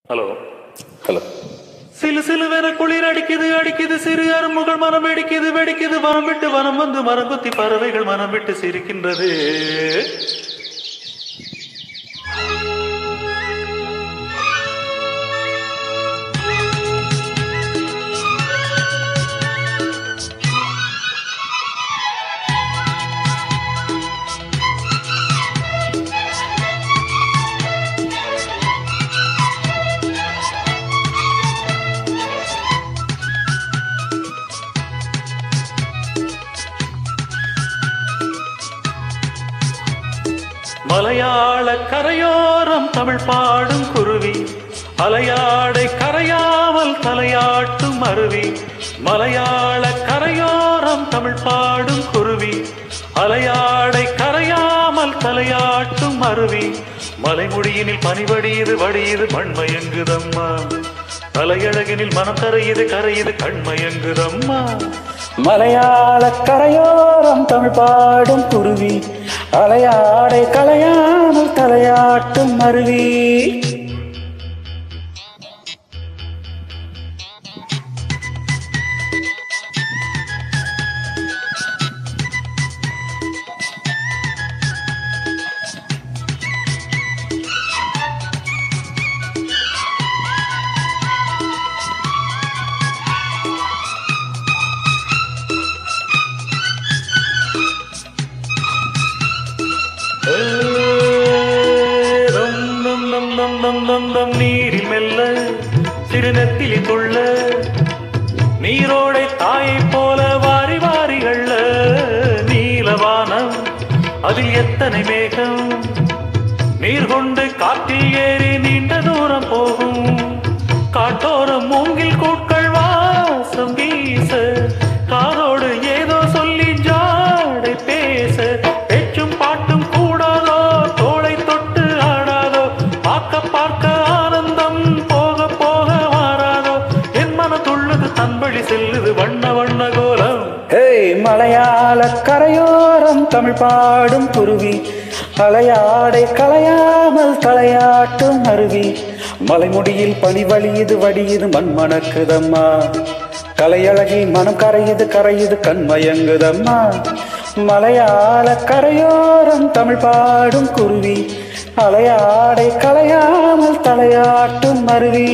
hello hello சிலு சிலுவென குளிர் அடிக்குது அடிக்குது சிறு அரும்புகள் மனம் வெடிக்குது வெடிக்குது வனம் விட்டு வனம் வந்து மரம் குத்தி பறவைகள் மனம் விட்டு சிரிக்கின்றது மலையாள கரையோரம் தமிழ் பாடும் குருவி அலையாடை கரையாமல் தலையாட்டும் அருவி மலையாள கரையோரம் தமிழ் பாடும் குருவி அலையாடை கரையாமல் தலையாட்டும் அருவி மலைமுடியினில் பனிவடியுது வடியுது மண்மயங்குதம்மா தலையழகினில் மனம் கரையுது கரையுது கண்மயங்குதம்மா மலையாள கரையோரம் தமிழ் பாடும் குருவி அலையாடை கலையாமல் தலையாட்டும் அருவி தம் தம் தம் தம் தம் தம் தம் நீரில் மெல்ல திருநத்திலி துள்ள நீரோடை தாயை போல வாரி வாரிகள்ல நீலவானம் அதில் எத்தனை மேகம் நீர் கொண்டு காற்றில் ஏறி நீண்ட தூரம் போகும் காட்டோரம் மூங்கில் கூட்கள் வாசம் வீச காதோடு ஏதோ சொல்லி ஜாடை பேச பேச்சும் பாட்டும் கூடாதோ தோளை தொட்டு ஆடாதோ பார்க்க பார்க்க ஆனந்தம் போக போக மாறாதோ என் மன துள்ளுது தன்பழி செல்லுது வண்ண வண்ண கோலம் ஹேய் மலையாள கரையோரம் தமிழ் பாடும் குருவி அலையாடை கலையாமல் தலையாட்டும் அருவி மலைமுடியில் பனி வழியுது வடியுது மண் மணக்குதம்மா கலையழகி மனம் கரையுது கரையுது கண்மயங்குதம்மா மலையாள கரையோரம் தமிழ் பாடும் குருவி அலையாடை கலையாமல் தலையாட்டும் அருவி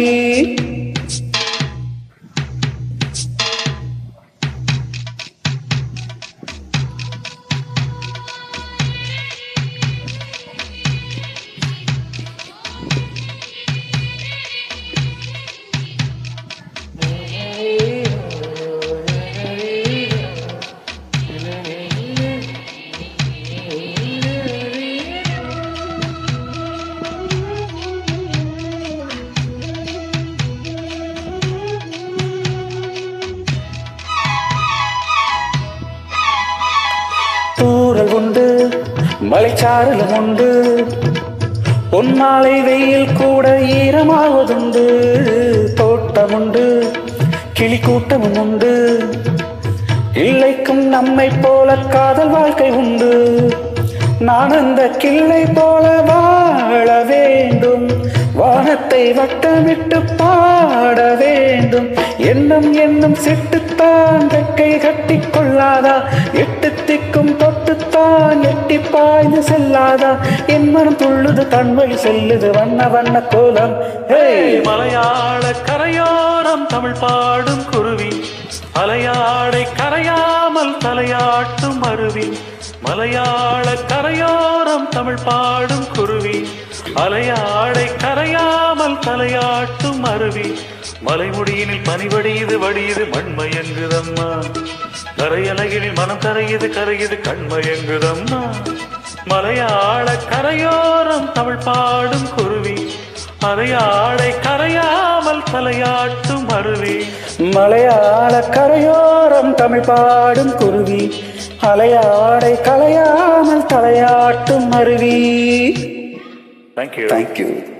தூரல் உண்டு மலைச்சாரலும் உண்டு பொன்மாலை வெயில் கூட ஈரமாவதுண்டு தோட்டம் உண்டு கிளி கூட்டமும் உண்டு இல்லைக்கும் நம்மை போல காதல் வாழ்க்கை உண்டு நான் அந்த கிள்ளை போல வாழ வேண்டும் வானத்தை வட்டமிட்டு பாட வேண்டும் எண்ணம் என்னும் சிட்டுத்தான் ரெக்கை கட்டி கொள்ளாதா எட்டு திக்கும் தொட்டுத்தான் எட்டி பாய்ந்து செல்லாதா என் மனம் துள்ளுது தன்வழி செல்லுது வண்ண வண்ண கோலம் ஹே மலையாள கரையோரம் தமிழ் பாடும் குருவி அலையாடை கரையாமல் தலையாட்டும் அருவி மலையாள கரையோரம் தமிழ் பாடும் குருவி அலையாடை கரையாமல் தலையாட்டும் அருவி மலைமுடியினில் பனிவடியுது வடியுது மண்மயங்குதம்மா கரையலகினில் மனம் கரையுது கரையுது கண்மயங்குதம்மா மலையாள கரையோரம் தமிழ் பாடும் குருவி அலையாடை கரையாமல் தலையாட்டும் அருவி மலையாள கரையோரம் தமிழ் பாடும் குருவி அலையாடை கலையாமல் தலையாட்டும் அருவி தேங்க்யூ தேங்க்யூ